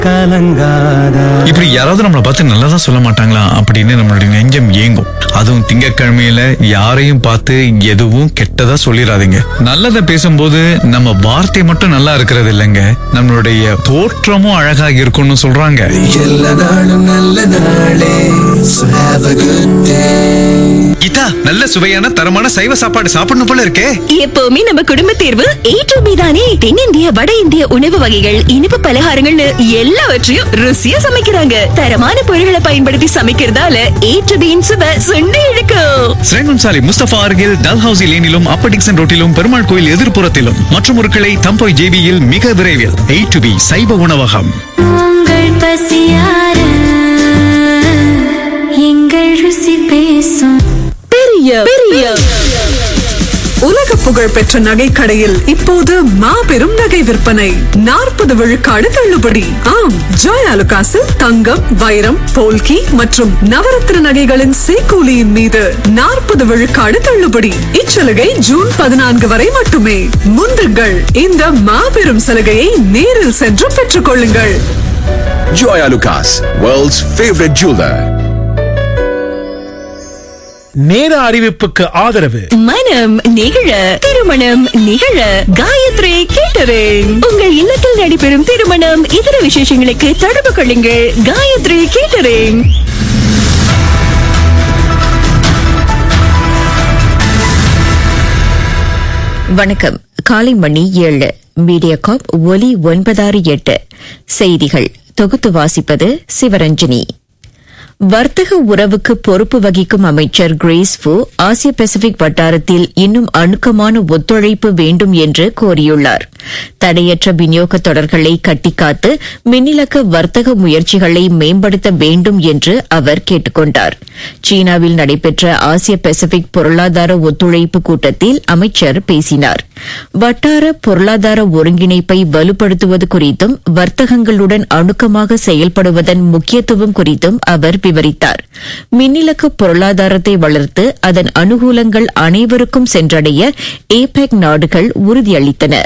கலங்காத இப்படி யாராவது நம்மளை பார்த்து நல்லதா சொல்ல மாட்டாங்களா அப்படின்னு நம்மளுடைய நெஞ்சம் ஏங்கும் அதுவும் திங்கட்கிழமையில யாரையும் பார்த்து எதுவும் கெட்டதா சொல்லிடாதீங்க நல்லதை பேசும்போது நம்ம வார்த்தை மட்டும் நல்லா இருக்கிறது இல்லைங்க நம்மளுடைய தோற்றமும் அழகா இருக்கும்னு சொல்றாங்க எல்லா நாளும் நல்ல நாளே So have a good day Geetha நல்ல சுவையான தரமான சைவ சாப்பாடு சாப்பிடணும் போல இருக்கே எப்பவுமே நம்ம குடும்ப தேர்வு ஏ டு பி தானே தென்னிந்திய வட இந்திய உணவு வகைகள் இனிப்பு பலகாரங்கள்னு எல்லாவற்றையும் ருசியா சமைக்கிறாங்க தரமான பொருட்களை பயன்படுத்தி சமைக்கிறதால ஏ டு பியின் சுவை சுண்டி இழுக்கும் ஸ்ரேங்கம் சாலை முஸ்தபா அருகில் டல்ஹவுசி லேனிலும் அப்பர் டிக்சன் ரோட்டிலும் பெருமாள் கோயில் எதிர்ப்புறத்திலும் மற்றும் ஒரு கிளை தம்போய் ஜேபியில் மிக விரைவில் எயிட் டு பி சைவ உணவகம் உங்கள் பசியார எங்கள் ருசி பேசும் பெரிய பெரிய உலக புகழ் பெற்ற நகைக்கடையில் இப்போது மாபெரும் நகை விற்பனை நாற்பது விழுக்காடு தள்ளுபடி ஆம் ஜாய் அலுகாசில் தங்கம் வைரம் போல்கி மற்றும் நவரத்ன நகைகளின் சேக்கூலியின் மீது நாற்பது விழுக்காடு தள்ளுபடி இச்சலுகை ஜூன் பதினான்கு வரை மட்டுமே முந்துங்கள் இந்த மாபெரும் சலுகையை நேரில் சென்று பெற்றுக் கொள்ளுங்கள் Joya Lucas, world's favorite jeweler. நேர அறிவிப்புக்கு ஆதரவு மனம் நிகழ திருமணம் நிகழ காயத்ரி கேட்டரிங் உங்கள் இல்லத்தில் நடைபெறும் திருமணம் இதர விசேஷங்களுக்கு தொடர்பு கொள்ளுங்கள் காயத்ரி கேட்டரிங் வணக்கம் காலை மணி ஏழு மீடியா காப் ஒலி ஒன்பதாறு எட்டு செய்திகள் தொகுத்து வாசிப்பது சிவரஞ்சனி வர்த்தக உறவுக்கு பொறுப்பு வகிக்கும் அமைச்சர் கிரேஸ் ஃபு ஆசிய பசிபிக் வட்டாரத்தில் இன்னும் அணுக்கமான ஒத்துழைப்பு வேண்டும் என்று கோரியுள்ளார் தடையற்ற விநியோக தொடர்களை கட்டிக்காத்து மின்னிலக்க வர்த்தக முயற்சிகளை மேம்படுத்த வேண்டும் என்று அவர் கேட்டுக் கொண்டார் சீனாவில் நடைபெற்ற ஆசிய பசிபிக் பொருளாதார ஒத்துழைப்பு கூட்டத்தில் அமைச்சர் பேசினார் வட்டார பொருளாதார ஒருங்கிணைப்பை வலுப்படுத்துவது குறித்தும் வர்த்தகங்களுடன் அணுக்கமாக செயல்படுவதன் முக்கியத்துவம் குறித்தும் அவர் விவரித்தார் மின்னிலக்க பொருளாதாரத்தை வளர்த்து அதன் அனுகூலங்கள் அனைவருக்கும் சென்றடைய ஏபெக் நாடுகள் உறுதியளித்தன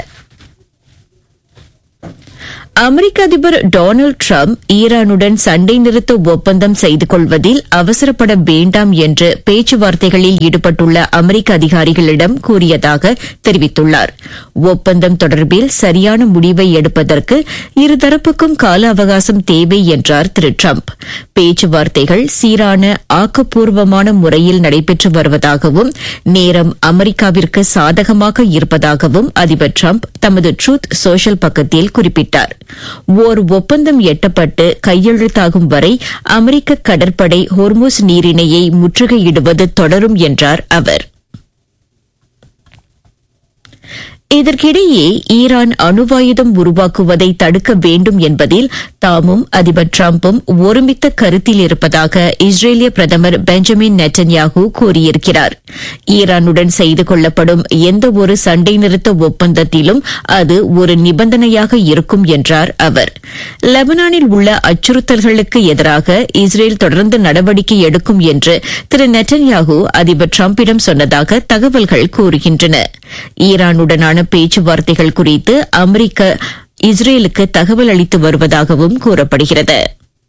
அமெரிக்க அதிபர் டொனால்டு டிரம்ப் ஈரானுடன் சண்டை நிறுத்த ஒப்பந்தம் செய்து கொள்வதில் அவசரப்பட வேண்டாம் என்று பேச்சுவார்த்தைகளில் ஈடுபட்டுள்ள அமெரிக்க அதிகாரிகளிடம் கூறியதாக தெரிவித்துள்ளார் ஒப்பந்தம் தொடர்பில் சரியான முடிவை எடுப்பதற்கு இருதரப்புக்கும் கால அவகாசம் தேவை என்றார் திரு டிரம்ப் பேச்சுவார்த்தைகள் சீரான ஆக்கப்பூர்வமான முறையில் நடைபெற்று வருவதாகவும் நேரம் அமெரிக்காவிற்கு சாதகமாக இருப்பதாகவும் அதிபர் டிரம்ப் தமது ட்ரூத் சோஷியல் பக்கத்தில் குறிப்பிட்டார் ஓர் ஒப்பந்தம் எட்டப்பட்டு கையெழுத்தாகும் வரை அமெரிக்க கடற்படை ஹோர்முஸ் நீரிணையை முற்றுகையிடுவது தொடரும் என்றார் அவர் இதற்கிடையே ஈரான் அணுவாயுதம் உருவாக்குவதை தடுக்க வேண்டும் என்பதில் தாமும் அதிபர் டிரம்பும் ஒருமித்த கருத்தில் இருப்பதாக இஸ்ரேலிய பிரதமர் பெஞ்சமின் நெட்டன்யாகு கூறியிருக்கிறார் ஈரானுடன் செய்து கொள்ளப்படும் எந்த ஒரு சண்டை நிறுத்த ஒப்பந்தத்திலும் அது ஒரு நிபந்தனையாக இருக்கும் என்றார் அவர் லெபனானில் உள்ள அச்சுறுத்தல்களுக்கு எதிராக இஸ்ரேல் தொடர்ந்து நடவடிக்கை எடுக்கும் என்று திரு நெட்டன்யாகு அதிபர் டிரம்பிடம் சொன்னதாக தகவல்கள் கூறுகின்றன ஈரானுடனான பேச்சுவார்த்தைகள் குறித்து அமெரிக்க இஸ்ரேலுக்கு தகவல் அளித்து வருவதாகவும் கூறப்படுகிறது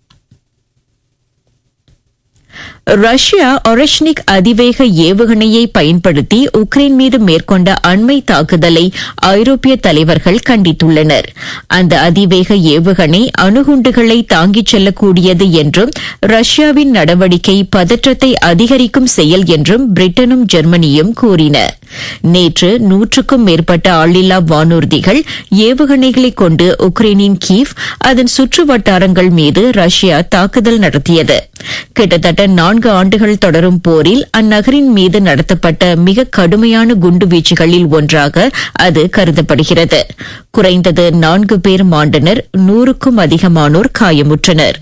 ரஷ்யா ஒரஷ்னிக் அதிவேக ஏவுகணையை பயன்படுத்தி உக்ரைன் மீது மேற்கொண்ட அண்மை தாக்குதலை ஐரோப்பிய தலைவர்கள் கண்டித்துள்ளனர் அந்த அதிவேக ஏவுகணை அணுகுண்டுகளை தாங்கிச் செல்லக்கூடியது என்றும் ரஷ்யாவின் நடவடிக்கை பதற்றத்தை அதிகரிக்கும் செயல் என்றும் பிரிட்டனும் ஜெர்மனியும் கூறின நேற்று நூற்றுக்கும் மேற்பட்ட ஆளில்லா வானூர்திகள் ஏவுகணைகளை கொண்டு உக்ரைனின் கீவ் அதன் சுற்று வட்டாரங்கள் மீது ரஷ்யா தாக்குதல் நடத்தியது கிட்டத்தட்ட நான்கு ஆண்டுகள் தொடரும் போரில் அந்நகரின் மீது நடத்தப்பட்ட மிக கடுமையான குண்டுவீச்சுகளில் ஒன்றாக அது கருதப்படுகிறது குறைந்தது நான்கு பேர் மாண்டனர் நூறுக்கும் அதிகமானோர் காயமுற்றனர்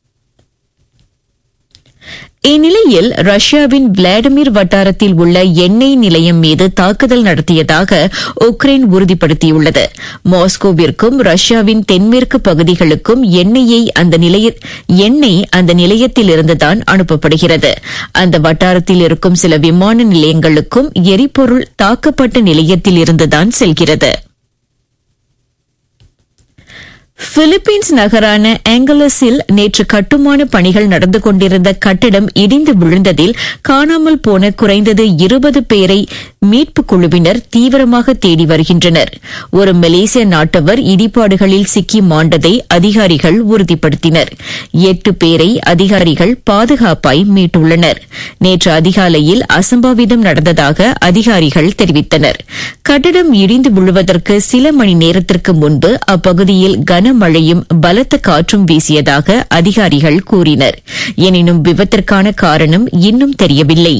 இந்நிலையில் ரஷ்யாவின் விளாடிமிர் வட்டாரத்தில் உள்ள எண்ணெய் நிலையம் மீது தாக்குதல் நடத்தியதாக உக்ரைன் உறுதிப்படுத்தியுள்ளது மாஸ்கோவிற்கும் ரஷ்யாவின் தென்மேற்கு பகுதிகளுக்கும் எண்ணெயை அந்த நிலைய எண்ணெய் அந்த நிலையத்தில் இருந்துதான் அனுப்பப்படுகிறது அந்த வட்டாரத்தில் இருக்கும் சில விமான நிலையங்களுக்கும் எரிபொருள் தாக்கப்பட்ட நிலையத்தில் இருந்துதான் செல்கிறது பிலிப்பீன்ஸ் நகரான ஆங்கலஸில் நேற்று கட்டுமான பணிகள் நடந்து கொண்டிருந்த கட்டிடம் இடிந்து விழுந்ததில் காணாமல் போன குறைந்தது இருபது பேரை மீட்புக் குழுவினர் தீவிரமாக தேடி வருகின்றனர் ஒரு மலேசிய நாட்டவர் இடிபாடுகளில் சிக்கி மாண்டதை அதிகாரிகள் உறுதிப்படுத்தினர் எட்டு பேரை அதிகாரிகள் பாதுகாப்பாய் மீட்டுள்ளனர் நேற்று அதிகாலையில் அசம்பாவிதம் நடந்ததாக அதிகாரிகள் தெரிவித்தனர் கட்டிடம் இடிந்து விழுவதற்கு சில மணி நேரத்திற்கு முன்பு அப்பகுதியில் கனமழையும் பலத்த காற்றும் வீசியதாக அதிகாரிகள் கூறினர் எனினும் விபத்திற்கான காரணம் இன்னும் தெரியவில்லை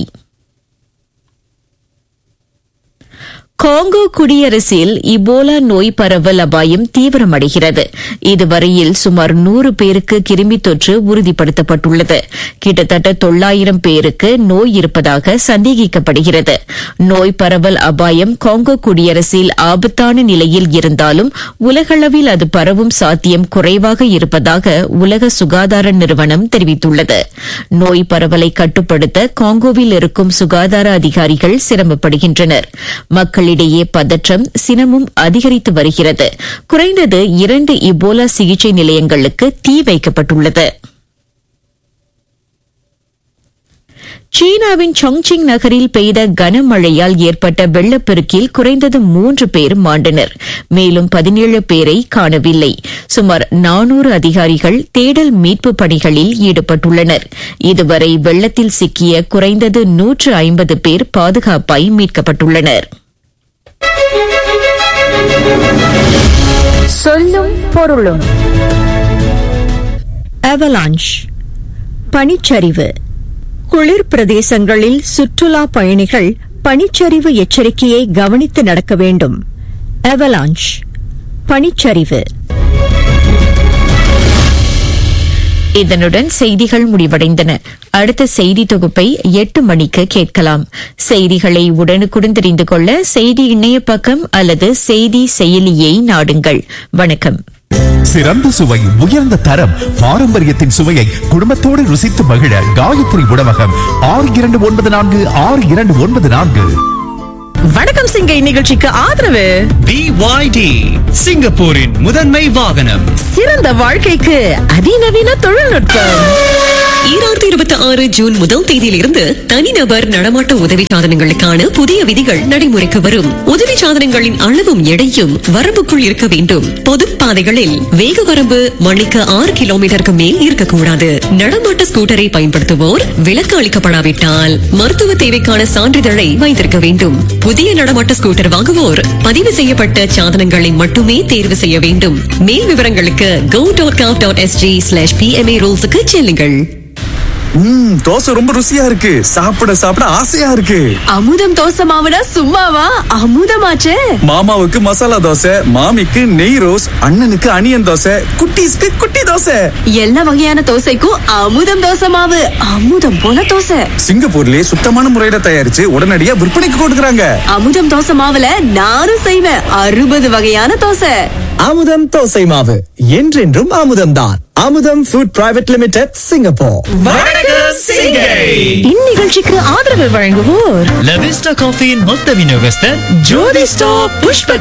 காங்கோ குடியரசில் இபோலா நோய் பரவல் அபாயம் தீவிரமடைகிறது இதுவரையில் சுமார் நூறு பேருக்கு கிருமி தொற்று உறுதிப்படுத்தப்பட்டுள்ளது கிட்டத்தட்ட தொள்ளாயிரம் பேருக்கு நோய் இருப்பதாக சந்தேகிக்கப்படுகிறது நோய் பரவல் அபாயம் காங்கோ குடியரசில் ஆபத்தான நிலையில் இருந்தாலும் உலகளவில் அது பரவும் சாத்தியம் குறைவாக இருப்பதாக உலக சுகாதார நிறுவனம் தெரிவித்துள்ளது நோய் பரவலை கட்டுப்படுத்த காங்கோவில் இருக்கும் சுகாதார அதிகாரிகள் சிரமப்படுகின்றனர் மக்களிடையே பதற்றம் சினமும் அதிகரித்து வருகிறது குறைந்தது இரண்டு இபோலா சிகிச்சை நிலையங்களுக்கு தீ வைக்கப்பட்டுள்ளது சீனாவின் சாங்சிங் நகரில் பெய்த கனமழையால் ஏற்பட்ட வெள்ளப்பெருக்கில் குறைந்தது மூன்று பேர் மாண்டனர் மேலும் பதினேழு பேரை காணவில்லை சுமார் நானூறு அதிகாரிகள் தேடல் மீட்பு பணிகளில் ஈடுபட்டுள்ளனர் இதுவரை வெள்ளத்தில் சிக்கிய குறைந்தது நூற்று ஐம்பது பேர் பாதுகாப்பாய் மீட்கப்பட்டுள்ளனர் சொல்லும் பொருளும் அவலாஞ்ச் பனிச்சரிவு குளிர் பிரதேசங்களில் சுற்றுலா பயணிகள் பனிச்சரிவு எச்சரிக்கையை கவனித்து நடக்க வேண்டும் அவலாஞ்ச் பனிச்சரிவு இதனுடன் செய்திகள் முடிவடைந்தன அடுத்த செய்தி தொகுப்பை எட்டு மணிக்கு கேட்கலாம் செய்திகளை உடனுக்குடன் தெரிந்து கொள்ள செய்தி இணைய பக்கம் அல்லது செய்தி செயலியை நாடுங்கள் வணக்கம் சிறந்த சுவை உயர்ந்த தரம் பாரம்பரியத்தின் சுவையை குடும்பத்தோடு ருசித்து மகிழ காயத்ரி உணவகம் ஆறு இரண்டு ஒன்பது நான்கு ஆறு இரண்டு ஒன்பது நான்கு வணக்கம் சிங்கை நிகழ்ச்சிக்கு ஆதரவு பிஒய்டி சிங்கப்பூரின் முதன்மை வாகனம் சிறந்த வாழ்க்கைக்கு அதிநவீன தொழில்நுட்பம் ஈராயிரத்தி இருபத்தி ஆறு ஜூன் முதல் தேதியிலிருந்து தனிநபர் நடமாட்ட உதவி சாதனங்களுக்கான புதிய விதிகள் நடைமுறைக்கு வரும் உதவி சாதனங்களின் அளவும் எடையும் வரம்புக்குள் இருக்க வேண்டும் பொது பாதைகளில் வேக வரம்பு மணிக்கு ஆறு கிலோமீட்டருக்கு மேல் இருக்கக்கூடாது நடமாட்ட ஸ்கூட்டரை பயன்படுத்துவோர் விலக்கு அளிக்கப்படாவிட்டால் மருத்துவ தேவைக்கான சான்றிதழை வைத்திருக்க வேண்டும் புதிய நடமாட்ட ஸ்கூட்டர் வாங்குவோர் பதிவு செய்யப்பட்ட சாதனங்களை மட்டுமே தேர்வு செய்ய வேண்டும் மேல் விவரங்களுக்கு go dot gov dot SG slash PMA ரூல்ஸுக்கு செல்லுங்கள் ம் தோசை ரொம்ப ருசியா இருக்கு சாப்பிட சாப்பிட ஆசையா இருக்கு அமுதம் தோசை மாவுனா சும்மாவா அமுதமாச்சே மாமாவுக்கு மசாலா தோசை மாமிக்கு நெய் ரோஸ் அண்ணனுக்கு அனியன் தோசை குட்டீஸ்க்கு குட்டி தோசை எல்லா வகையான தோசைக்கும் அமுதம் தோசை மாவு அமுதம் போல தோசை சிங்கப்பூர்லயே சுத்தமான முறையில தயாரிச்சு உடனடியா விற்பனைக்கு கொடுக்கறாங்க அமுதம் தோசை மாவுல நானும் செய்வேன் அறுபது வகையான தோசை அமுதம் தோசை மாவு என்றென்றும் அமுதம் தான் அமுதம் ஃபுட் பிரைவேட் லிமிடெட் சிங்கப்பூர் இந்நிகழ்ச்சிக்கு ஆதரவு வழங்குவோர் லவிஸ்டா காஃபியின் மொத்த விநியோகஸ்தர் ஜோதி ஸ்டாப் புஷ்ப